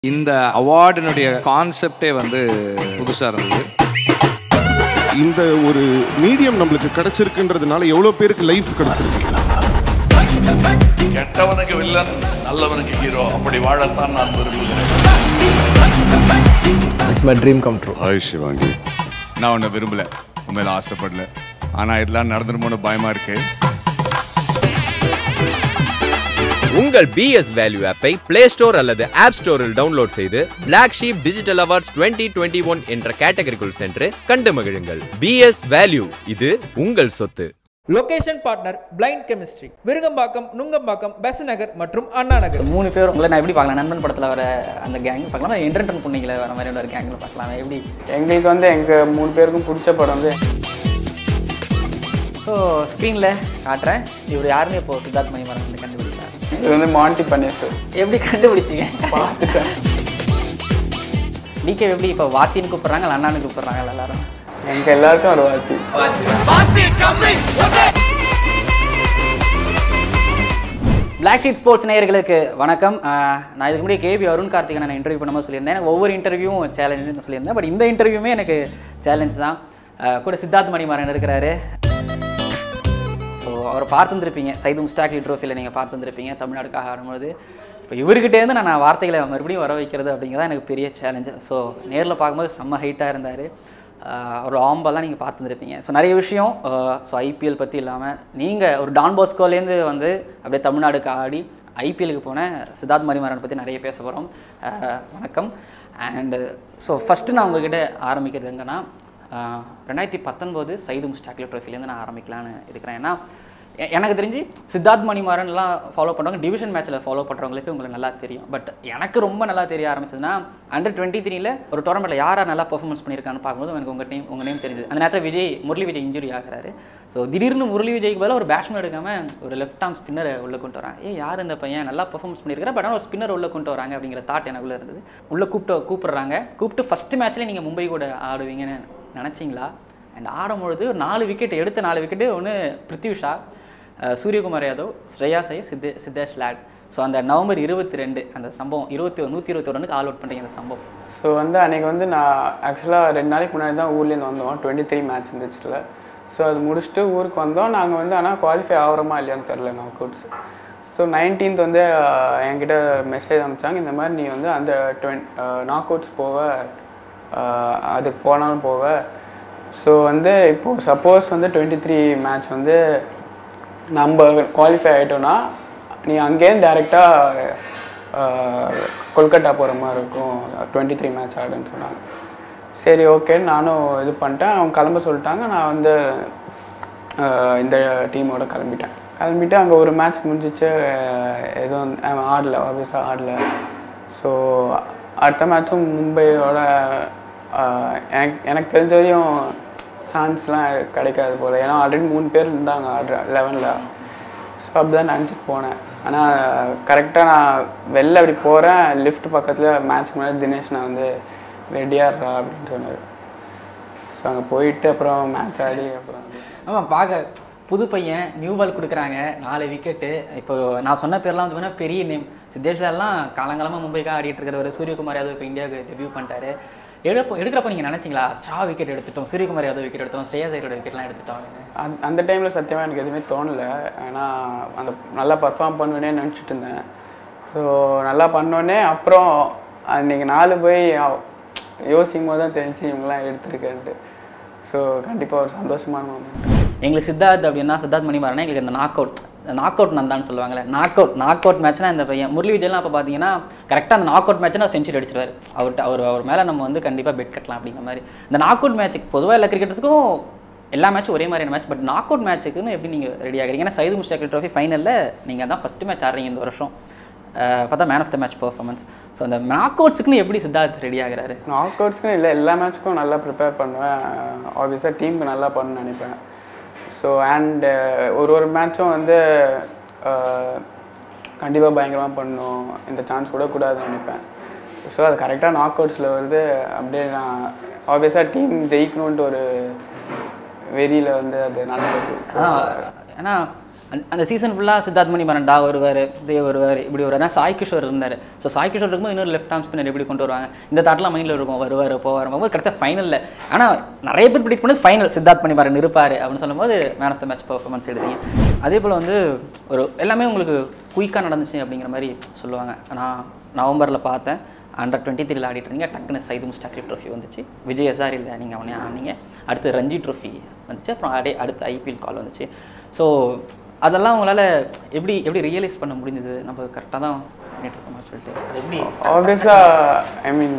இந்த அவார்டினுடைய கான்செப்டே வந்து புதுசாக இருந்தது இந்த ஒரு மீடியம் நம்மளுக்கு கிடைச்சிருக்குன்றதுனால எவ்வளோ பேருக்கு லைஃப் கிடைச்சிருக்கு கெட்டவனுக்கு வில்லன் நல்லவனுக்கு ஹீரோ அப்படி வாழத்தான் நான் விரும்புகிறேன் it's my dream come true hi Shivangi நான் உன்னை விரும்பல உன் மேல ஆசைப்படல ஆனா இதெல்லாம் நடந்துருமோன்னு பயமா இருக்கு உங்கள் பிஎஸ் வேல்யூ ஆப்பை பிளே ஸ்டோர் அல்லது ஆப் ஸ்டோரில் டவுன்லோட் செய்து Black Sheep digital awards 2021 one என்ற கேட்டகரிக்குள் சென்று கண்டு மகிழுங்கள் பிஎஸ் வேல்யூ இது உங்கள் சொத்து location partner blind chemistry Virugambakkam Nungambakkam Besant Nagar மற்றும் அண்ணா நகர் மூணு பேர் உங்களை நான் எப்படி பார்க்கலாம் நண்பன் படத்தில் வர அந்த கேங் பார்க்கலாம் என்டர்டன் பொண்ணுங்களை வர மாதிரி ஒரு கேங்கில் பார்க்கலாம் எப்படி எங்களுக்கு வந்து எங்கள் மூணு பேருக்கும் பிடிச்ச படம் வந்து ஸோ ஸ்க்ரீனில் காட்டுறேன் இவர் யாருன்னு இப்போ சித்தார்த் மணிமரன் வந்து கண்டுபிடிச்சார் இது வந்து மாண்டி பன்னீர் எப்படி கண்டுபிடிச்சீங்க பார்த்துட்டேன் டிகே எப்படி இப்போ வாத்தின்னு கூப்பிட்றாங்க இல்லை அண்ணான்னு கூப்பிட்றாங்க எல்லாரும் எங்கள் எல்லாருக்கும் ஒரு வாத்தி பிளாக் ஷீப் ஸ்போர்ட்ஸ் நேயர்களுக்கு வணக்கம் ஆஹ் நான் இதுக்கு முன்னாடி கேபி அருண் கார்த்திகை நான் இன்டர்வியூ பண்ணும்போது சொல்லியிருந்தேன் எனக்கு ஒவ்வொரு இன்டர்வியூவும் சேலஞ்சுன்னு சொல்லியிருந்தேன் பட் இந்த இன்டர்வியூமே எனக்கு சேலஞ்ச் தான் ஆஹ் கூட சித்தார்த் மணிமாறன் இருக்கிறாரு ஸோ அவரை பார்த்துருந்துருப்பீங்க சைது முஸ்டாக்லி ட்ரோஃபியில் நீங்கள் பார்த்துருந்துருப்பீங்க தமிழ்நாடுக்காக ஆடும்போது இப்போ இவர்கிட்டேருந்து நான் நான் வார்த்தைகளை மறுபடியும் வர வைக்கிறது அப்படிங்கிறதா எனக்கு பெரிய சேலஞ்சு ஸோ நேரில் பார்க்கும்போது செம்ம ஹைட்டாக இருந்தார் ஒரு ஆம்பெல்லாம் நீங்கள் பார்த்துருப்பீங்க ஸோ நிறைய விஷயம் ஸோ ஐபிஎல் பற்றி இல்லாமல் நீங்கள் ஒரு டான் பாஸ்கோலேருந்து வந்து அப்படியே தமிழ்நாடுக்கு ஆடி ஐபிஎலுக்கு போன சித்தார்த் மணிமாறன் பற்றி நிறைய பேச போகிறோம் வணக்கம் அண்டு ஸோ ஃபஸ்ட்டு நான் உங்ககிட்ட ஆரம்பிக்கிறது எங்கன்னா ஆஹ் ரெண்டாயிரத்தி பத்தொன்பது சைது முஸ்டாக்லி ட்ரோஃபிலேருந்து நான் ஆரம்பிக்கலான்னு இருக்கிறேன் ஏன்னா எ- எனக்கு தெரிஞ்சு சித்தார்த் மணிமாறன்லாம் ஃபாலோ பண்ணுறவங்க டிவிஷன் மேட்ச்சில் ஃபாலோ பண்ணுறவங்களுக்கு உங்களுக்கு நல்லா தெரியும் பட் எனக்கு ரொம்ப நல்லா தெரிய ஆரம்பிச்சதுன்னா அண்டர் டுவெண்ட்டி த்ரீல ஒரு டோர்னமெண்ட்டில் யார் யார் நல்லா பெர்ஃபார்மன்ஸ் பண்ணியிருக்கான்னு பார்க்கும்போது எனக்கு உங்கள் நேம் உங்கள் நேம் தெரிஞ்சது அந்த நேரத்தில் விஜய் முரளி விஜய் இன்ஜுரி ஆகிறாரு ஸோ திடீர்னு முரளி விஜய்க்கு பதிலாக ஒரு பேட்ஸ்மேன் எடுக்காமல் ஒரு லெஃப்ட் ஆர்ம் ஸ்பின்னரை உள்ளே கொண்டு வராங்க ஏ யார் இந்த பையன் நல்லா பெர்ஃபார்மன்ஸ் பண்ணியிருக்காரு பட் ஆனால் ஒரு ஸ்பின்னர் உள்ளே கொண்டு வராங்க அப்படிங்கிற தாட் எனக்குள்ளே இருந்தது உள்ளே கூப்பிட்டு கூப்பிடுறாங்க கூப்பிட்டு ஃபஸ்ட் மேட்ச்லேயே நீங்கள் மும்பை கூட ஆடுவீங்கன்னு நினச்சிங்களா அண்ட் ஆடும்பொழுது ஒரு நாலு விக்கெட் எடுத்த நாலு விக்கெட்டு ஒன்று பிருத்வி ஷா அஹ் சூரியகுமார் யாதவ் ஸ்ரேயா சையர் சித்தே சித்தேஷ் லேட் ஸோ அந்த நவம்பர் இருபத்தி ரெண்டு அந்த சம்பவம் இருபத்தி நூற்றி இருபத்தி ரனுக்கு ஆல் அவுட் பண்ணுறீங்க அந்த சம்பவம் ஸோ வந்து அன்றைக்கி வந்து நான் ஆக்சுவலாக ரெண்டு நாளைக்கு முன்னாடி தான் ஊர்லேருந்து வந்தோம் டுவெண்ட்டி த்ரீ மேட்ச் இருந்துச்சுல ஸோ அது முடிச்சுட்டு ஊருக்கு வந்தோம் நாங்கள் வந்து ஆனால் குவாலிஃபை ஆகிறோமா இல்லையான்னு தெரில நாக் அவுட்ஸ் ஸோ நைன்டீன்த் வந்து ஆஹ், என்கிட்ட மெசேஜ் அனுப்பிச்சாங்க இந்த மாதிரி நீ வந்து அந்த டுவெண்ட் நாக் அவுட்ஸ் போக ஆஹ், அதுக்கு போனாலும் போக ஸோ வந்து இப்போது சப்போஸ் வந்து டுவெண்ட்டி த்ரீ மேட்ச் வந்து நம்ம குவாலிஃபை ஆகிட்டோன்னா நீ அங்கேருந்து டேரெக்டாக கொல்கட்டா போகிற மாதிரி இருக்கும் டுவெண்ட்டி த்ரீ மேட்ச் ஆடுன்னு சொன்னாங்க சரி ஓகேன்னு நானும் இது பண்ணிட்டேன் அவங்க கிளம்ப சொல்லிட்டாங்க நான் வந்து ஆஹ், இந்த டீமோட கிளம்பிட்டேன் கிளம்பிட்டு அங்கே ஒரு மேட்ச் முடிஞ்சிச்சு ஆஹ், எதுவும் அவன் ஆடல ஆப்வியஸாக ஆடல ஸோ அடுத்த மேட்சும் மும்பையோட ஆஹ், எனக்கு எனக்கு தெரிஞ்ச வரையும் சான்ஸ்லாம் கிடைக்காது போல் ஏன்னா ஆல்ரெடி மூணு பேர் இருந்தாங்க ஆடுற லெவனில் ஸோ அப்படி தான் நினச்சிட்டு போனேன் ஆனால் கரெக்டாக நான் வெளில அப்படி போகிறேன் லிஃப்ட் பக்கத்தில் மேட்ச் முன்னாடி தினேஷ் நான் வந்து ரெடியாடுறா அப்படின்னு சொன்னார் ஸோ அங்கே போயிட்டு அப்புறம் மேட்ச் ஆடி அப்புறம் வந்து ஆமாம் பார்க்க புது பையன் நியூ பால் கொடுக்குறாங்க நாலு விக்கெட்டு இப்போ நான் சொன்ன பேர்லாம் வந்து பார்த்தீங்கன்னா பெரிய நேம் சித்தேஷ்லாம் காலங்காலமாக மும்பைக்காக ஆடிட்டு இருக்கிறவர் சூரியகுமார் யாதவ் இப்போ இந்தியாவுக்கு டெபியூ பண்ணிட்டாரு எடுப்போ எடுக்கிறப்ப நீங்கள் நினச்சிங்களா ஷா விக்கெட் எடுத்துட்டோம் சூரியகுமார் யாதவ் விக்கெட் எடுத்தோம் ஸ்ரேயா சைரோட விக்கெட்லாம் எடுத்துட்டோம் அப்படின்னு. அந்த அந்த டைமில் சத்தியமாக எனக்கு எதுவுமே தோணலை ஏன்னா அந்த நல்லா பர்ஃபார்ம் பண்ணுவேனே நினச்சிட்டு இருந்தேன் ஸோ நல்லா பண்ணோடனே அப்புறம் அன்றைக்கி நாலு போய் அவ- யோசிக்கும் போது தான் தெரிஞ்சு இவங்கெல்லாம் எடுத்திருக்கேன்ட்டு ஸோ கண்டிப்பாக ஒரு சந்தோஷமான மூமெண்ட் எங்களுக்கு சித்தார்த் அப்படின்னா சித்தார்த் மணிமாறனா எங்களுக்கு இந்த நாக் அவுட் நாக் அவுட் நந்தான்னு சொல்லுவாங்கல்ல நாக் அவுட் நாக் அவுட் மேட்ச்னா இந்த பையன் முரளி விஜய்லாம் அப்போ பார்த்தீங்கன்னா கரெக்டாக அந்த நாக் அவுட் மேட்ச்னா செஞ்சுரி அடிச்சிருவாரு அவர்கிட்ட அவர் அவர் மேலே நம்ம வந்து கண்டிப்பாக பெட் கட்டலாம் அப்படிங்கிற மாதிரி இந்த நாக் அவுட் மேட்ச்சுக்கு பொதுவாக எல்லா கிரிக்கெட்டர்ஸுக்கும் எல்லா மேட்சும் ஒரே மாதிரியான மேட்ச் பட் நாக் அவுட் மேட்ச்சுக்குன்னு எப்படி நீங்கள் ரெடி ஆகிறீங்க ஏன்னா சைது முஸ்டாக்கில் ட்ரோஃபி ஃபைனலில் நீங்கள் தான் ஃபஸ்ட்டு மேட்ச் ஆடுறீங்க இந்த வருஷம் அஹ் பார்த்தா man of the match performance so அந்த நாக் அவுட்ஸுக்குன்னு எப்படி சித்தார்த் ரெடி ஆகுறாரு நாக் அவுட்ஸ்க்கும் இல்லை எல்லா மேட்ச்க்கும் நல்லா ப்ரிப்பேர் பண்ணுவேன் ஆப்வியஸாக டீமுக்கு நல்லா பண்ணணும்னு நினைப்பேன் ஸோ அண்ட் ஒரு ஒரு மேட்சும் வந்து கண்டிப்பாக பயங்கரமாக பண்ணணும் இந்த சான்ஸ் கூட கூடாதுன்னு நினைப்பேன் ஸோ அது கரெக்டாக நாக் அவுட்ஸில் வருது அப்படியே நான் ஆப்வியஸாக டீம் ஜெயிக்கணுன்ட்டு ஒரு வெறியில் வந்து அது நடந்தது So, அதான் ஏன்னா அந்த அந்த சீசன் ஃபுல்லாக சித்தார்த் மணி மரண்டா வருவார் தேவ் வருவார் இப்படி வருவார் ஆனால் சாய் கிஷோர் இருந்தார் ஸோ சாய் கிஷோர் இருக்கும்போது இன்னொரு லெஃப்ட் ஆர்ம் ஸ்பின்னர் எப்படி கொண்டு வருவாங்க இந்த தாட்லாம் மைண்டில் இருக்கும் வருவார் போவார் போகும்போது கடைசியாக ஃபைனலில் ஆனால் நிறைய பேர் ப்ரிடிக் பண்ணது ஃபைனல் சித்தார்த் மணி மரன் இருப்பார் அப்படின்னு சொல்லும்போது man of the match performance எடுத்தீங்க அதே போல் வந்து ஒரு எல்லாமே உங்களுக்கு குயிக்காக நடந்துச்சு அப்படிங்கிற மாதிரி சொல்லுவாங்க நான் நவம்பரில் பார்த்தேன் அண்டர் டுவெண்ட்டி த்ரீல ஆடிட்டு இருந்தீங்க டக்குன்னு சைது முஸ்டாக்ரி ட்ரோஃபி வந்துச்சு விஜய் எஸ்ஆர் இல்லை நீங்கள் அவனே ஆனீங்க அடுத்து ரஞ்சி ட்ரோஃபி வந்துச்சு அப்புறம் அப்படியே அடுத்து ஐபிஎல் கால் வந்துச்சு ஸோ அதெல்லாம் உங்களால் எப்படி எப்படி ரியலைஸ் பண்ண முடிஞ்சது நம்ம கரெக்டாக தான் பண்ணிட்டு இருக்கோமா சொல்லிட்டு அது எப்படி ஆப்வியஸாக ஐ மீன்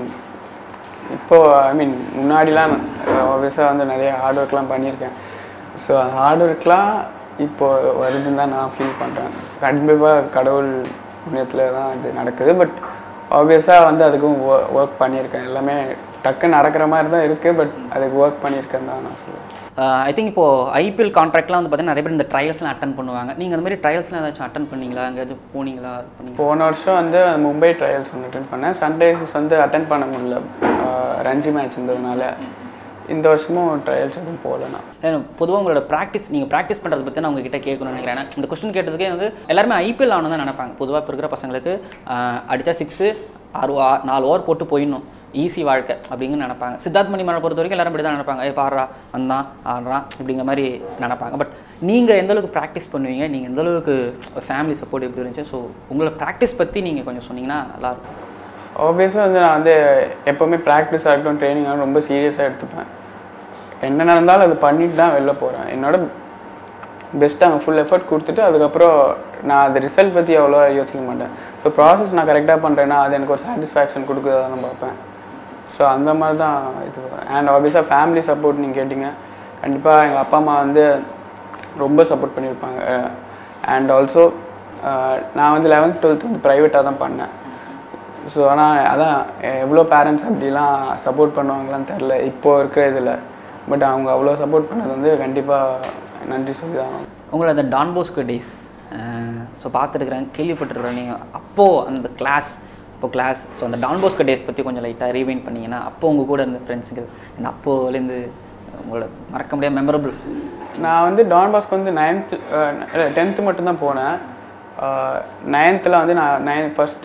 இப்போ ஐ மீன் முன்னாடிலாம் ஆப்வியஸாக வந்து நிறைய ஹார்ட் ஒர்க்லாம் பண்ணியிருக்கேன் ஸோ அந்த ஹார்ட் ஒர்க்லாம் இப்போ வருதுன்னு தான் நான் ஃபீல் பண்ணுறேன் கண்டிப்பாக கடவுள் புண்ணியத்தில் தான் இது நடக்குது பட் ஆப்வியஸாக வந்து அதுக்கும் ஒர்க் பண்ணியிருக்கேன் எல்லாமே டக்குன்னு நடக்கிற மாதிரி தான் இருக்குது பட் அதுக்கு ஒர்க் பண்ணியிருக்கேன்னு தான் நான் சொல்லுவேன் ஐ திங்க் இப்போது ஐபிஎல் கான்ட்ராக்ட்லாம் வந்து பார்த்தீங்கன்னா நிறைய பேர் இந்த ட்ரையல்ஸ்லாம் அட்டன் பண்ணுவாங்க நீங்கள் அந்த மாதிரி ட்ரையல்ஸ்லாம் ஏதாச்சும் அட்டன் பண்ணீங்களா எங்கேயாச்சும் போனீங்களா அது பண்ணீங்களா போன வருஷம் வந்து மும்பை ட்ரையல்ஸ் ஒன்று அட்டன் பண்ணேன் சன்ரைசர்ஸ் வந்து அட்டன் பண்ண முடியல ஆஹ் ரஞ்சி மேட்ச் இருந்ததுனால இந்த வருஷமும் ட்ரையல்ஸ் எதுவும் போகல நான் பொதுவாக உங்களோட ப்ராக்டிஸ் நீங்கள் ப்ராக்டிஸ் பண்ணுறத பற்றி நான் உங்ககிட்ட கேட்கணும்னு நினைக்கிறேன் ஏன்னா இந்த கொஸ்டின் கேட்டதுக்கே வந்து எல்லாருமே ஐபிஎல் ஆகணும் தான் நினைப்பாங்க பொதுவாக இப்போ இருக்கிற பசங்களுக்கு ஆஹ், அடிச்சா சிக்ஸு ஆறு ஆ- நாலு ஓவர் போட்டு போயிடணும் ஈஸி வாழ்க்கை அப்படிங்கன்னு நினைப்பாங்க சித்தார்த் மணி பொறுத்த வரைக்கும் எல்லாரும் இப்படி தான் நினைப்பாங்க ஏ பாடுறா வந்தான் ஆடுறான் அப்படிங்கிற மாதிரி நினைப்பாங்க பட் நீங்கள் எந்த அளவுக்கு ப்ராக்டிஸ் பண்ணுவீங்க நீங்கள் எந்த அளவுக்கு ஃபேமிலி சப்போர்ட் எப்படி இருந்துச்சு ஸோ உங்களை ப்ராக்டிஸ் பற்றி நீங்கள் கொஞ்சம் சொன்னீங்கன்னா நல்லாயிருக்கும் ஆப்வியஸாக வந்து நான் வந்து எப்போவுமே ப்ராக்டிஸாக இருக்கட்டும் ட்ரைனிங் ஆகட்டும் ரொம்ப சீரியஸாக எடுத்துப்பேன் என்ன நடந்தாலும் அது பண்ணிட்டு தான் வெளில போகிறேன் என்னோட பெஸ்ட்டாக அங்கே ஃபுல் எஃபர்ட் கொடுத்துட்டு அதுக்கப்புறம் நான் அந்த ரிசல்ட் பற்றி அவ்வளோ யோசிக்க மாட்டேன் ஸோ ப்ராசஸ் நான் கரெக்டாக பண்ணுறேன்னா அது எனக்கு ஒரு சாட்டிஸ்ஃபேக்ஷன் கொடுக்குறதா நான் பார்ப்பேன் ஸோ அந்த மாதிரி தான் இது அண்ட் ஆப்வியஸாக ஃபேமிலி சப்போர்ட் நீங்கள் கேட்டிங்க கண்டிப்பாக எங்கள் அப்பா அம்மா வந்து ரொம்ப சப்போர்ட் பண்ணியிருப்பாங்க அண்ட் ஆல்சோ நான் வந்து லெவன்த் டுவெல்த் வந்து ப்ரைவேட்டாக தான் பண்ணேன் ஸோ ஆனால் அதான் எவ்வளோ பேரண்ட்ஸ் அப்படிலாம் சப்போர்ட் பண்ணுவாங்களான்னு தெரில இப்போ இருக்கிற இதில் பட் அவங்க அவ்வளோ சப்போர்ட் பண்ணது வந்து கண்டிப்பாக நன்றி சொல்லி தான் ஆகணும். உங்களை அந்த டான் போஸ்கோ டேஸ் ஸோ பார்த்துருக்குறேன் கேள்விப்பட்டிருக்கிறேன் நீங்கள் அப்போது அந்த கிளாஸ் இப்போ கிளாஸ் ஸோ அந்த டான் போஸ்கோ டேஸ் பற்றி கொஞ்சம் லைட்டாக ரீவைண்ட் பண்ணீங்கன்னா அப்போ உங்கள் கூட இருந்த ஃப்ரெண்ட்ஸுக்கு இந்த அப்போலேருந்து உங்களோட மறக்க முடியாத மெமரபிள் நான் வந்து டான் பாஸ்க்கு வந்து நைன்த்து இல்லை டென்த்து மட்டும்தான் போனேன் நைன்த்தில் வந்து நான் நைன் ஃபஸ்ட்டு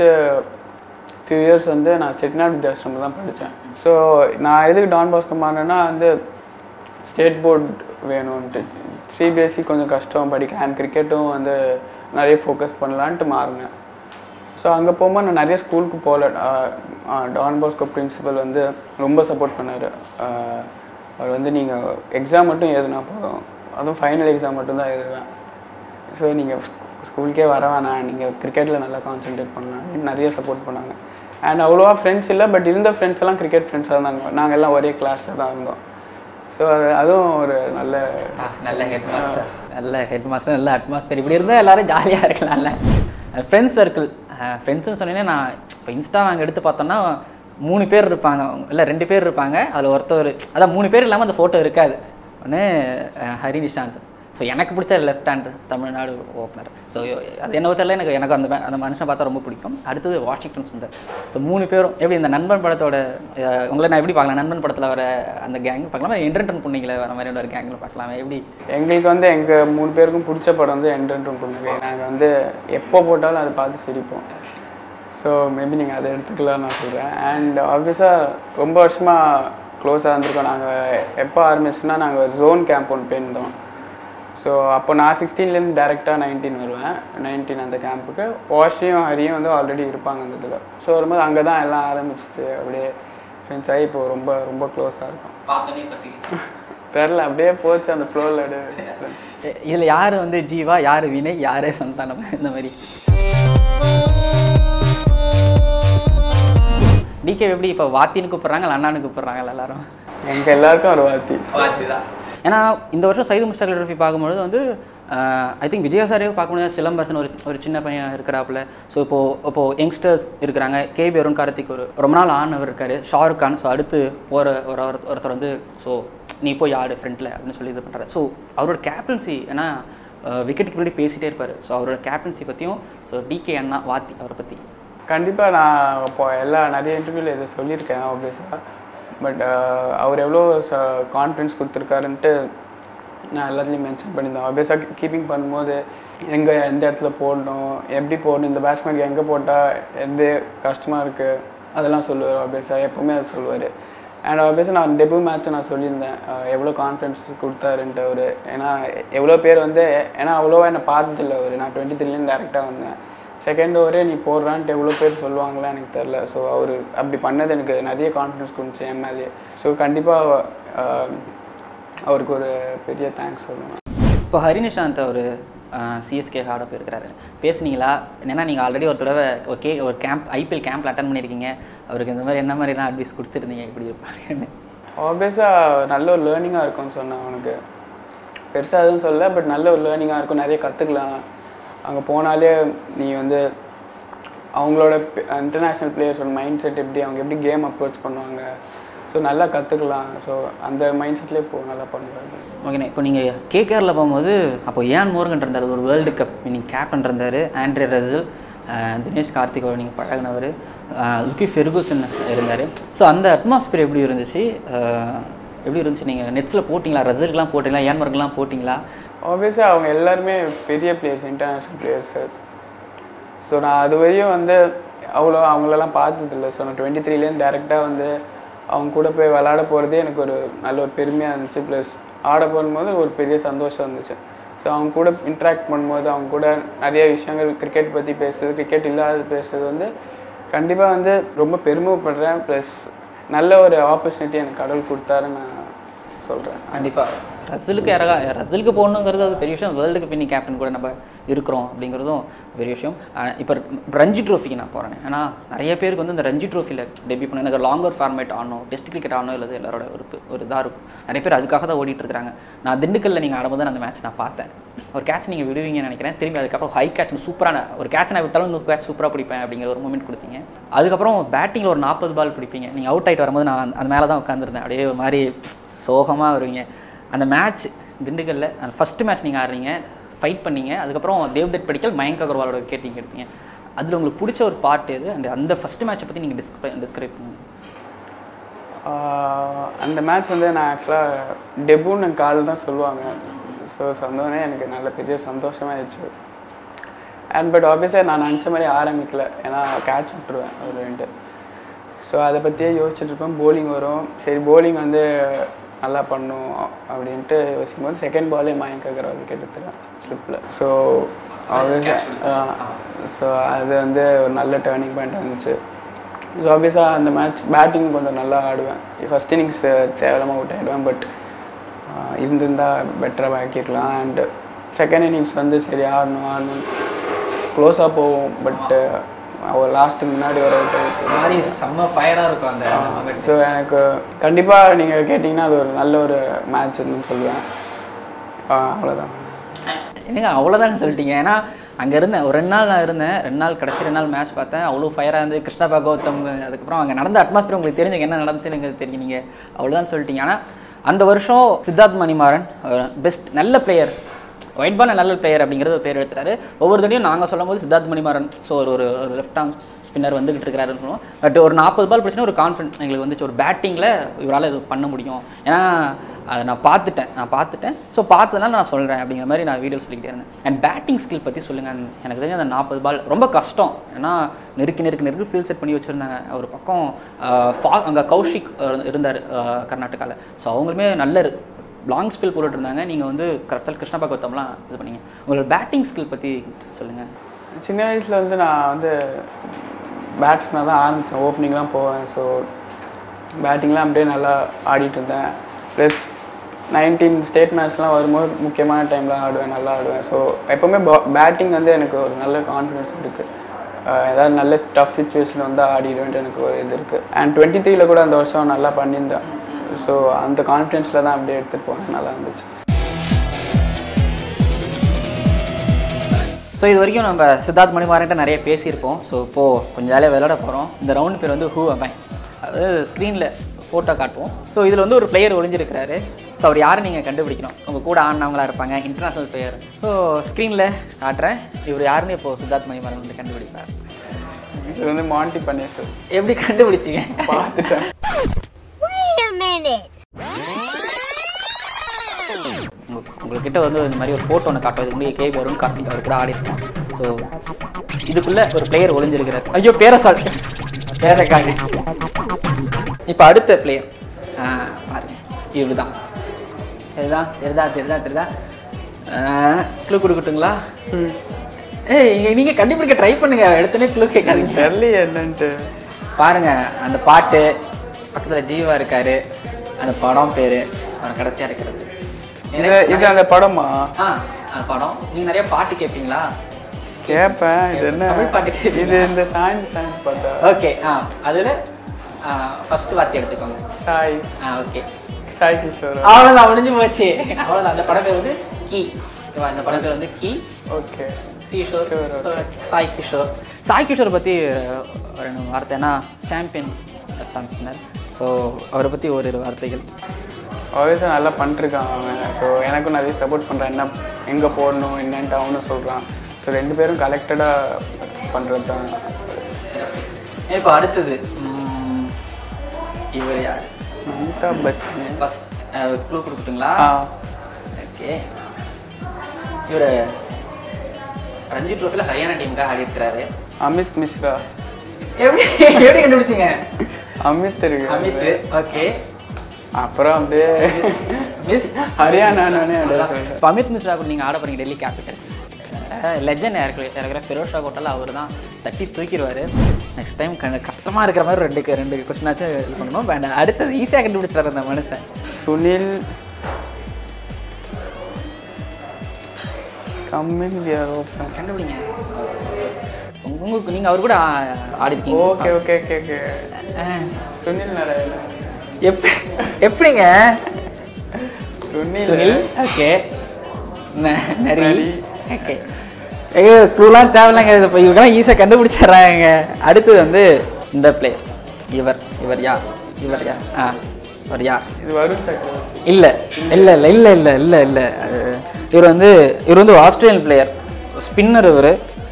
ஃபியூ இயர்ஸ் வந்து நான் செட்டிநாடு வித்யாசிரமில் தான் படித்தேன் ஸோ நான் எதுக்கு டான் பாஸ்கோ மாறினேன்னா வந்து ஸ்டேட் போர்டு வேணும்ன்ட்டு சிபிஎஸ்சி கொஞ்சம் கஷ்டம் படிக்க அண்ட் கிரிக்கெட்டும் வந்து நிறைய ஃபோக்கஸ் பண்ணலான்ட்டு மாறினேன் ஸோ அங்கே போகும்போது நான் நிறைய ஸ்கூலுக்கு போகல டான் பாஸ்கோ பிரின்சிபல் வந்து ரொம்ப சப்போர்ட் பண்ணார் அவர் வந்து நீங்கள் எக்ஸாம் மட்டும் எழுதுனா போதும் அதுவும் ஃபைனல் எக்ஸாம் மட்டும் தான் எழுதுவேன் ஸோ நீங்கள் ஸ்கூலுக்கே வர வேணாம் நீங்கள் கிரிக்கெட்டில் நல்லா கான்சென்ட்ரேட் பண்ணலாம் அப்படின்னு நிறைய சப்போர்ட் பண்ணாங்க அண்ட் அவ்வளோவா ஃப்ரெண்ட்ஸ் இல்லை பட் இருந்த ஃப்ரெண்ட்ஸ் எல்லாம் கிரிக்கெட் ஃப்ரெண்ட்ஸாக இருந்தாங்க நாங்கள் எல்லாம் ஒரே கிளாஸில் தான் இருந்தோம் ஸோ அது அதுவும் ஒரு நல்ல நல்ல ஹெட் மாஸ்டர் நல்ல ஹெட் மாஸ்டர் நல்ல அட்மாஸ்பியர் இப்படி இருந்தால் எல்லாரும் ஜாலியாக இருக்கலாம்ல ஃப்ரெண்ட்ஸ் சர்க்கிள் ஃப்ரெண்ட்ஸ்னு சொன்னீங்கன்னா நான் இப்போ இன்ஸ்டா அங்கே எடுத்து பார்த்தோன்னா மூணு பேர் இருப்பாங்க இல்லை ரெண்டு பேர் இருப்பாங்க அதில் ஒருத்தர் அதான் மூணு பேர் இல்லாமல் அந்த ஃபோட்டோ இருக்காது ஒன்று ஹரி நிஷாந்த் ஸோ எனக்கு பிடிச்ச left hand Tamil Nadu opener so அது என்ன தெரியல எனக்கு எனக்கு அந்த ம- அந்த மனுஷனை பார்த்தா ரொம்ப பிடிக்கும் அடுத்தது வாஷிங்டன் சுந்தர் ஸோ மூணு பேரும் எப்படி இந்த நண்பன் படத்தோட அஹ், உங்களை நான் எப்படி பார்க்கலாம் நண்பன் படத்தில் வர அந்த கேங் பார்க்கலாமா என்டர்டன் பொண்ணுங்களை வர மாதிரி ஒரு கேங்கில் பார்க்கலாமா எப்படி எங்களுக்கு வந்து எங்கள் மூணு பேருக்கும் பிடிச்ச படம் வந்து என்ட்ரன்ட்டும் புன்னகை நாங்கள் வந்து எப்போ போட்டாலும் அதை பார்த்து சிரிப்போம் ஸோ மேபி நீங்கள் அதை எடுத்துக்கலாம் நான் சொல்கிறேன் அண்ட் ஆப்வியஸாக ரொம்ப வருஷமாக க்ளோஸாக இருந்திருக்கோம் நாங்கள் எப்போ ஆரம்பிச்சுன்னா நாங்கள் ஜோன் கேம்ப் ஒன்று போயிருந்தோம் ஸோ அப்போ நான் சிக்ஸ்டீன்லேருந்து டேரெக்டாக நைன்டீன் வருவேன் நைன்டீன் அந்த கேம்புக்கு வாஷியும் ஹரியும் வந்து ஆல்ரெடி இருப்பாங்க அந்த இதில் ஸோ வரும்போது அங்கே தான் எல்லாம் ஆரம்பிச்சிச்சு அப்படியே ஃப்ரெண்ட்ஸ் ஆகி இப்போ ரொம்ப ரொம்ப க்ளோஸாக இருக்கும் பார்த்தோன்னே பற்றி தெரில அப்படியே போச்சு அந்த ஃப்ளோவில் அப்படியே இதில் யார் வந்து ஜீவா யார் வினய் யார் சந்தானம் இந்த மாதிரி டிகே எப்படி இப்போ வாத்தின்னு கூப்பிட்றாங்க இல்லை அண்ணான்னு கூப்பிட்றாங்க எல்லாரும் எங்கள் எல்லாருக்கும் ஒரு வாத்தி வாத்தி தான் ஏன்னா இந்த வருஷம் சைது முஸ்டாக் ட்ரோஃபி பார்க்கும்பொழுது வந்து ஐ திங்க் விஜயா சாரையும் பார்க்கும்போது சிலம்பரசன் ஒரு ஒரு சின்ன பையன் இருக்கிறாப்புல ஸோ இப்போது இப்போது யங்ஸ்டர்ஸ் இருக்கிறாங்க கேபி அருண் கார்த்திக் ஒரு ரொம்ப நாள் ஆனவர் இருக்கார் ஷாருக் கான் ஸோ அடுத்து போகிற ஒரு ஒரு- ஒருத்தர் வந்து ஸோ நீ போய் ஆடு ஃப்ரண்ட்டில் அப்படின்னு சொல்லி இது பண்ணுறாரு ஸோ அவரோட கேப்டன்சி ஏன்னா விக்கெட்டுக்கு முன்னாடி பேசிகிட்டே இருப்பார் ஸோ அவரோட கேப்டன்சி பற்றியும் ஸோ டிகே அண்ணா வாத்தி அவரை பற்றி கண்டிப்பாக நான் இப்போ எல்லா நிறைய இன்டர்வியூவில் இதை சொல்லியிருக்கேன் ஆப்வியஸாக பட் அவர் எவ்வளோ ச கான்ஃபிடன்ஸ் கொடுத்துருக்காருன்ட்டு நான் எல்லாத்துலேயும் மென்ஷன் பண்ணியிருந்தேன் ஆப்வியஸாக கீப்பிங் பண்ணும்போது எங்கே எந்த இடத்துல போடணும் எப்படி போடணும் இந்த பேட்ஸ்மேனுக்கு எங்கே போட்டால் எந்த கஷ்டமாக இருக்குது அதெல்லாம் சொல்லுவார் ஆப்வியஸாக எப்போவுமே அது சொல்லுவார் அண்ட் ஆப்வியஸாக நான் டெபு மேட்ச்சை நான் சொல்லியிருந்தேன் அஹ் எவ்வளோ கான்ஃபிடன்ஸ் கொடுத்தாருன்ட்டு அவர் ஏன்னா எவ்வளோ பேர் வந்து ஏன்னா அவ்வளோவா என்னை பார்த்ததில்ல அவர் நான் டுவெண்ட்டி த்ரீலேருந்து டேரெக்டாக வந்தேன் செகண்ட் ஓவரே நீ போடுறான்ட்டு எவ்வளோ பேர் சொல்லுவாங்களா எனக்கு தெரில ஸோ அவர் அப்படி பண்ணது எனக்கு நிறைய கான்ஃபிடன்ஸ் கொடுத்துச்சு என் மேலேயே ஸோ கண்டிப்பாக அவருக்கு ஒரு பெரிய தேங்க்ஸ் சொல்லுவேன் இப்போ ஹரிநிஷாந்த் அவர் சிஎஸ்கே ஆட போயிருக்கிறாரு பேசுனீங்களா ஏன்னா நீங்கள் ஆல்ரெடி ஒரு தடவை ஒரு கே ஒரு கேம்ப் ஐபிஎல் கேம்பில் அட்டன் பண்ணியிருக்கீங்க அவருக்கு இந்த மாதிரி என்ன மாதிரிலாம் அட்வைஸ் கொடுத்துருந்தீங்க இப்படி இருப்பாங்கன்னு ஆப்வியஸாக நல்ல ஒரு லேர்னிங்காக இருக்கும்னு சொன்னேன் அவனுக்கு பெருசாக எதுவும் சொல்ல பட் நல்ல ஒரு லேர்னிங்காக இருக்கும் நிறைய கற்றுக்கலாம் அங்கே போனாலே நீ வந்து அவங்களோட இன்டர்நேஷ்னல் பிளேயர்ஸோட மைண்ட் செட் எப்படி அவங்க எப்படி கேம் அப்ரோச் பண்ணுவாங்க ஸோ நல்லா கற்றுக்கலாம் ஸோ அந்த மைண்ட் செட்லேயே இப்போ நல்லா பண்ணுவாங்க ஓகேண்ணே இப்போ நீங்கள் கேகேஆரில் போகும்போது அப்போ ஏன் மோர்கன் இருந்தார் ஒரு வேர்ல்டு கப் நீங்கள் கேப்டன் இருந்தார் ஆண்ட்ரே ரசில் தினேஷ் கார்த்திகோட நீங்கள் பழகினவர் லுக்கி ஃபெர்கூசன் இருந்தார் ஸோ அந்த அட்மாஸ்பியர் எப்படி இருந்துச்சு அஹ், எப்படி இருந்துச்சு நீங்கள் நெட்ஸில் போட்டிங்களா ரசில்கெலாம் போட்டிங்களா ஏன்மர்க்லாம் போட்டிங்களா ஆப்வியஸாக அவங்க எல்லாருமே பெரிய பிளேயர்ஸ் இன்டர்நேஷ்னல் பிளேயர்ஸு ஸோ நான் அது வரையும் வந்து அவ்வளோ அவங்களெல்லாம் பார்த்ததில்ல ஸோ நான் டுவெண்ட்டி த்ரீலேருந்து டேரெக்டாக வந்து அவங்க கூட போய் விளாட போகிறதே எனக்கு ஒரு நல்ல ஒரு பெருமையாக இருந்துச்சு ப்ளஸ் ஆட போகும்போது ஒரு பெரிய சந்தோஷம் இருந்துச்சு ஸோ அவங்க கூட இன்ட்ராக்ட் பண்ணும்போது அவங்க கூட நிறைய விஷயங்கள் கிரிக்கெட் பற்றி பேசுறது கிரிக்கெட் இல்லாதது பேசுறது வந்து கண்டிப்பாக வந்து ரொம்ப பெருமைப்படுறேன் ப்ளஸ் நல்ல ஒரு ஆப்பர்ச்சுனிட்டி எனக்கு கடவுள் கொடுத்தாருன்னு நான் சொல்கிறேன் கண்டிப்பாக ரசிலுக்கு யாராக ரசிலுக்கு போகணுங்கிறது அது பெரிய விஷயம் வேர்ல்டு கப் இன்னி கேப்டன் கூட நம்ம இருக்கிறோம் அப்படிங்கிறதும் பெரிய விஷயம் இப்போ ரஞ்சி ட்ரோஃபிக்கு நான் போகிறேன் ஏன்னா நிறைய பேருக்கு வந்து இந்த ரஞ்சி ட்ரோஃபியில் டெபியூ பண்ண எனக்கு லாங்கர் ஃபார்மேட் ஆடணும் டெஸ்ட் கிரிக்கெட் ஆடணும் இல்லை எல்லாரோட ஒரு ப- ஒரு இதாக இருக்கும் நிறைய பேர் அதுக்காக தான் ஓடிட்டு இருக்காங்க நான் திண்டுக்கல்ல நீங்கள் ஆடும்போது நான் அந்த மேட்ச் நான் பார்த்தேன் ஒரு கேட்ச் நீங்கள் விடுவீங்கன்னு நினைக்கிறேன் திரும்பி அதுக்கப்புறம் ஹை கேட்ச் சூப்பரான ஒரு கேட்ச் நான் விட்டாலும் இன்னொரு கேட்ச் சூப்பராக பிடிப்பேன் அப்படிங்கிற ஒரு மூமெண்ட் கொடுத்தீங்க அதுக்கப்புறம் பேட்டிங்கில் ஒரு நாற்பது பால் பிடிப்பீங்க நீங்கள் அவுட் ஆகிட்டு வரும்போது நான் அந்த மேலே தான் உட்காந்துருந்தேன் அப்படியே ஒரு மாதிரி சோகமாக வருவீங்க அந்த மேட்ச் திண்டுக்கல்ல அந்த ஃபஸ்ட்டு மேட்ச் நீங்கள் ஆடுறீங்க ஃபைட் பண்ணீங்க அதுக்கப்புறம் தேவ்தத் படிக்கல் மயங்க் அகர்வாலோட கேட்டிங்க எடுத்தீங்க அதில் உங்களுக்கு பிடிச்ச ஒரு பார்ட் எது அந்த அந்த ஃபஸ்ட்டு மேட்சை பற்றி நீங்கள் டிஸ்கிரை டிஸ்கிரைப் பண்ணுங்க ஆஹ் அந்த மேட்ச் வந்து நான் ஆக்சுவலாக டெபுன்னு கால் தான் சொல்லுவாங்க ஸோ சொன்னோடனே எனக்கு நல்ல பெரிய சந்தோஷமாயிடுச்சு அண்ட் பட் ஆப்வியஸாக நான் நினச்ச மாதிரி ஆரம்பிக்கல ஏன்னா கேட்ச் விட்டுருவேன் ஒரு ரெண்டு ஸோ அதை பற்றியே யோசிச்சுட்டு இருப்பேன் போலிங் வரும் சரி போலிங் வந்து நல்லா பண்ணும் அப்படின்ட்டு யோசிக்கும் போது செகண்ட் பாலே மயங்க் அகர்வால் விக்கெட் எடுத்துருவேன் ஸ்லிப்பில் ஸோ ஸோ அது வந்து ஒரு நல்ல டேர்னிங் பாயிண்ட் இருந்துச்சு ஸோ ஆப்வியஸாக அந்த மேட்ச் பேட்டிங் கொஞ்சம் நல்லா ஆடுவேன் ஃபஸ்ட் இன்னிங்ஸ் தேவையில்லாமல் அவுட் ஆகிடுவேன் பட் இருந்திருந்தா பெட்டராக ஆக்கியிருக்கலாம் அண்ட் செகண்ட் இன்னிங்ஸ் வந்து சரி ஆடணும் ஆடணும் க்ளோஸாக போகும் பட் அவர் லாஸ்ட்டுக்கு முன்னாடி வர மாதிரி செம்ம ஃபயராக இருக்கும் அந்த ஸோ எனக்கு கண்டிப்பாக நீங்கள் கேட்டிங்கன்னா அது ஒரு நல்ல ஒரு மேட்ச் இருந்துன்னு சொல்லுவேன் ஆஹ் அவ்வளோதான் என்னங்க அவ்வளோதானே சொல்லிட்டீங்க ஏன்னா அங்கே இருந்தேன் ஒரு ரெண்டு நாள் நான் இருந்தேன் ரெண்டு நாள் கடைசி ரெண்டு நாள் மேட்ச் பார்த்தேன் அவ்வளோ ஃபயராக இருந்து கிருஷ்ணா பகவத்தம் அதுக்கப்புறம் அங்கே நடந்த அட்மாஸ்பியர் உங்களுக்கு தெரிஞ்சுங்க என்ன நடந்துச்சுன்னு எனக்கு தெரியும் நீங்கள் அவ்வளோதான் சொல்லிட்டீங்க ஆனால் அந்த வருஷம் சித்தார்த் மணிமாறன் பெஸ்ட் நல்ல பிளேயர் ஒயிட் பால் நல்ல பிளேயர் அப்படிங்கிறது ஒரு பேர் எடுத்துறாரு ஒவ்வொரு தடையும் நாங்கள் சொல்லும்போது சித்தார்த் மணிமாறன் ஸோ ஒரு ஒரு ஒரு லெஃப்ட் ஆர்ம் ஸ்பின்னர் வந்துகிட்டு இருக்கிறாருன்னு சொல்லுவோம் பட் ஒரு நாற்பது பால் பிரச்சனை ஒரு கான்ஃபிடன்ஸ் எங்களுக்கு வந்துச்சு ஒரு பேட்டிங்கில் இவரால் இது பண்ண முடியும் ஏன்னா அதை நான் பார்த்துட்டேன் நான் பார்த்துட்டேன் ஸோ பார்த்ததுனால நான் சொல்கிறேன் அப்படிங்கிற மாதிரி நான் வீடியோ சொல்லிக்கிட்டே இருந்தேன் அண்ட் பேட்டிங் ஸ்கில் பற்றி சொல்லுங்கள் எனக்கு தெரிஞ்ச அந்த நாற்பது பால் ரொம்ப கஷ்டம் ஏன்னா நெருக்கி நெருக்கி நெருக்கி ஃபீல் செட் பண்ணி வச்சுருந்தாங்க ஒரு பக்கம் ஃபா அங்கே கௌஷிக் இருந்தார் கர்நாடகாவில் ஸோ அவங்களுமே நல்ல லாங் ஸ்பில் போட்டுட்டு இருந்தாங்க நீங்கள் வந்து கரெக்டாக கிருஷ்ண பகவத்தம்லாம் இது பண்ணீங்க உங்களோட பேட்டிங் ஸ்கில் பற்றி சொல்லுங்கள் சின்ன வயசில் வந்து நான் வந்து பேட்ஸ்மேன் தான் ஆரம்பித்தேன் ஓப்பனிங்லாம் போவேன் ஸோ பேட்டிங்லாம் அப்படியே நல்லா ஆடிட்டு இருந்தேன் ப்ளஸ் நைன்டீன் ஸ்டேட் மேட்ச்லாம் வரும்போது முக்கியமான டைமில் ஆடுவேன் நல்லா ஆடுவேன் ஸோ எப்போவுமே பேட்டிங் வந்து எனக்கு ஒரு நல்ல கான்ஃபிடன்ஸ் இருக்குது ஏதாவது நல்ல டஃப் சுச்சுவேஷன் வந்து ஆடிடுவேன்ட்டு எனக்கு ஒரு இது இருக்குது அண்ட் டுவெண்ட்டி த்ரீல கூட அந்த வருஷம் நல்லா பண்ணியிருந்தேன் ஸோ அந்த கான்ஃபிடென்ஸில் தான் அப்படியே எடுத்துகிட்டு போனேன் நல்லா இருந்துச்சு ஸோ இது வரைக்கும் நம்ம சித்தார்த் மணிமாறன்ட்ட நிறைய பேசியிருப்போம் ஸோ இப்போது கொஞ்சம் ஜாலியாக விளையாட போகிறோம் இந்த ரவுண்ட் பேர் வந்து ஹூ அமை அதாவது ஸ்க்ரீனில் ஃபோட்டோ காட்டுவோம் ஸோ இதில் வந்து ஒரு பிளேயர் ஒளிஞ்சிருக்கிறாரு ஸோ அவர் யாரை நீங்கள் கண்டுபிடிக்கணும் உங்கள் கூட ஆடினவங்களா இருப்பாங்க இன்டர்நேஷ்னல் பிளேயர் ஸோ ஸ்க்ரீனில் காட்டுறேன் இவர் யாருன்னு இப்போ சித்தார்த் மணிமாறன் வந்து கண்டுபிடிப்பார் இது வந்து மாண்டி பன்னீர்செல்வம் எப்படி கண்டுபிடிச்சிங்க பார்த்துட்டேன் Wait a minute. உங்கள்கிட்ட வந்து இந்த மாதிரி ஒரு ஃபோட்டோ ஒன்று காட்டும் இதுக்கு முன்னாடி கேபி வரும் கார்த்திக் அவர் கூட ஆடி இருக்கோம் ஸோ இதுக்குள்ள ஒரு பிளேயர் ஒளிஞ்சிருக்கிறார் ஐயோ பேரை சால் பேரை காட்டி இப்போ அடுத்த பிளேயர் பாருங்க இதுதான் தெரியுதா தெரியுதா தெரியுதா தெரியுதா க்ளூ கொடுக்கட்டுங்களா ஏய் இங்க நீங்க கண்டுபிடிக்க ட்ரை பண்ணுங்க எடுத்துனே க்ளூ கேட்காதீங்க தெரியல என்னன்ட்டு பாருங்க அந்த பாட்டு பக்கத்துல ஜீவா இருக்காரு அந்த படம் பேரு அவர் கடைசியா இருக்கிறது இது இது அந்த படமா ஆ அந்த படம் நீங்க நிறைய பாட்டு கேட்பீங்களா கேட்பேன் இது என்ன தமிழ் பாட்டு கேட்பீங்களா? இது இந்த சயின்ஸ் சயின்ஸ் பாட்டா ஓகே ஆ அதுல ஃபர்ஸ்ட் வார்த்தை எடுத்துக்கோங்க சாய் ஆ ஓகே சாய் கிஷோர் அவ்வளோதான் முடிஞ்சு போச்சு அவ்வளோதான் அந்த படம் பேர் வந்து கீ ஓகேவா இந்த படம் பேர் வந்து கீ ஓகே கிஷோர் சாய் கிஷோர் சாய் கிஷோர் பற்றி ஒரு ரெண்டு வார்த்தைனா சாம்பியன் ஸ்பின்னர் ஸோ அவரை பற்றி ஓரிரு வார்த்தைகள் ஆல்வேஸ் நல்லா பண்ணிருக்கான் அவன் ஸோ எனக்கும் நிறைய சப்போர்ட் பண்ணுறான் என்ன எங்கே போடணும் என்னன்ட்டு அவனும் சொல்கிறான் ஸோ ரெண்டு பேரும் கலெக்டடாக பண்ணுறது தான் இப்போ அடுத்தது ம், இவர் யார் அமிதாப் பச்சன் ஃபஸ்ட் க்ளூ கொடுக்குட்டுங்களா ஆ ஓகே இவர் ரஞ்சி ட்ரோஃபியில் ஹரியானா டீமுக்காக ஆடி இருக்கிறாரு அமித் மிஸ்ரா எப்படி எப்படி கண்டுபிடிச்சிங்க அமித் இருக்கு அமித் ஓகே அப்புறம் அப்படியே மிஸ் ஹரியானானே அப்படியே சொல்றேன். இப்போ அமித் மிஸ்ரா கூட நீங்கள் ஆட போறீங்க டெல்லி கேபிட்டல்ஸ் லெஜண்ட் இருக்கிற இருக்கிற ஃபெரோஷா கோட்டால் அவர் தான் தட்டி தூக்கிடுவார் நெக்ஸ்ட் டைம் கண கஷ்டமாக இருக்கிற மாதிரி ரெண்டு ரெண்டு கொஸ்டினாச்சும் இது பண்ணணும் வேண்டாம் அடுத்தது ஈஸியாக கண்டுபிடிச்சார் அந்த மனுஷன் சுனில் கம்மிங் வியர் ஓப்பன் கண்டுபிடிங்க உங்க- உங்களுக்கு நீங்கள் அவர் கூட ஆடிருக்கீங்க okay okay okay okay Sunil Narine எப்படி எப்படிங்க சுனில் சுனில் ஓகே நரி நரி. ஓகே ஐயோ க்ளூலாம் தேவையில்லைங்க இப்போ இவங்கெல்லாம் ஈஸியாக கண்டுபிடிச்சிடுறாங்க அடுத்தது வந்து இந்த பிளே இவர் இவர் யா இவர் யா ஆ இவர் யா இது வருண் சக்கரவர்த்தி இல்லை இல்லை இல்லை இல்லை இல்லை இல்லை இல்லை இவர் வந்து இவர் வந்து ஒரு ஆஸ்திரேலியன் பிளேயர் ஸ்பின்னர் இவர்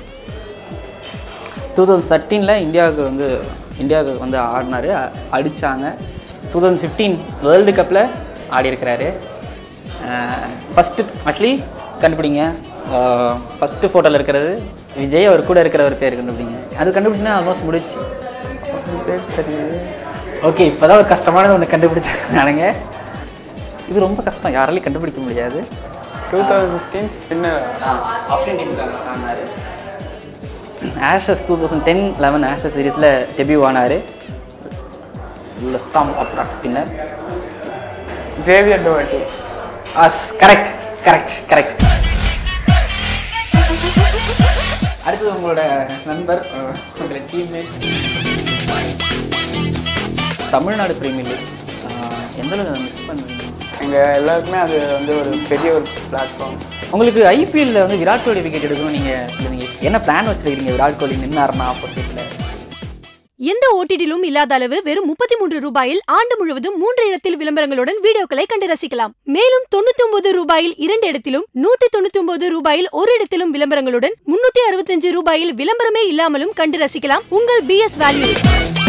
டூ தௌசண்ட் தேர்ட்டீனில் இந்தியாவுக்கு வந்து இந்தியாவுக்கு வந்து ஆடினாரு அ- அடிச்சாங்க டூ தௌசண்ட் ஃபிஃப்டீன் வேர்ல்டு கப்பில் ஆடி இருக்கிறாரு ஃபஸ்ட்டு ஆக்சுவலி கண்டுபிடிங்க ஃபஸ்ட்டு ஃபோட்டோவில் இருக்கிறது விஜய் அவர் கூட இருக்கிற ஒரு பேர் கண்டுபிடிங்க அது கண்டுபிடிச்சினா ஆல்மோஸ்ட் முடிச்சு பேர் தெரியுது ஓகே இப்போதான் ஒரு கஷ்டமானது ஒன்று கண்டுபிடிச்சாங்க இது ரொம்ப கஷ்டம் யாராலையும் கண்டுபிடிக்க முடியாது two thousand fifteen spinner Australian டீமுக்காக ஆனார் Ashes two thousand ten eleven Ashes சீரீஸில் டெபியூ ஆனார் லெஃப்ட் ஆம் ஆப்ராக் ஸ்பின்னர் ஜேவியர் டோவாட்டி அஸ் கரெக்ட் கரெக்ட் கரெக்ட் அடுத்தது உங்களோட நண்பர் அஹ், உங்களோட டீம்மேட் தமிழ்நாடு பிரீமியர் லீக் அஹ், எந்த அளவு மிஸ் பண்ணுவீங்க எங்கள் எல்லாருக்குமே அது வந்து ஒரு பெரிய ஒரு பிளாட்ஃபார்ம் உங்களுக்கு ஐபிஎல்ல வந்து விராட் கோலி விக்கெட் எடுக்கணும் நீங்கள் நீங்கள் என்ன பிளான் வச்சிருக்கீங்க விராட் கோலி நின்னாருன்னா ஆப்போசிட்டில் எந்த ஓடிடிலும் இல்லாத அளவு வெறும் முப்பத்தி மூன்று ரூபாயில் ஆண்டு முழுவதும் மூன்று இடத்தில் விளம்பரங்களுடன் வீடியோக்களை கண்டு ரசிக்கலாம் மேலும் தொண்ணூத்தி ஒன்பது ரூபாயில் இரண்டு இடத்திலும் நூத்தி தொண்ணூத்தி ஒன்பது ரூபாயில் ஒரு இடத்திலும் விளம்பரங்களுடன் முன்னூத்தி அறுபத்தஞ்சு ரூபாயில் விளம்பரமே இல்லாமலும் கண்டு ரசிக்கலாம் உங்கள் பிஎஸ் வேல்யூ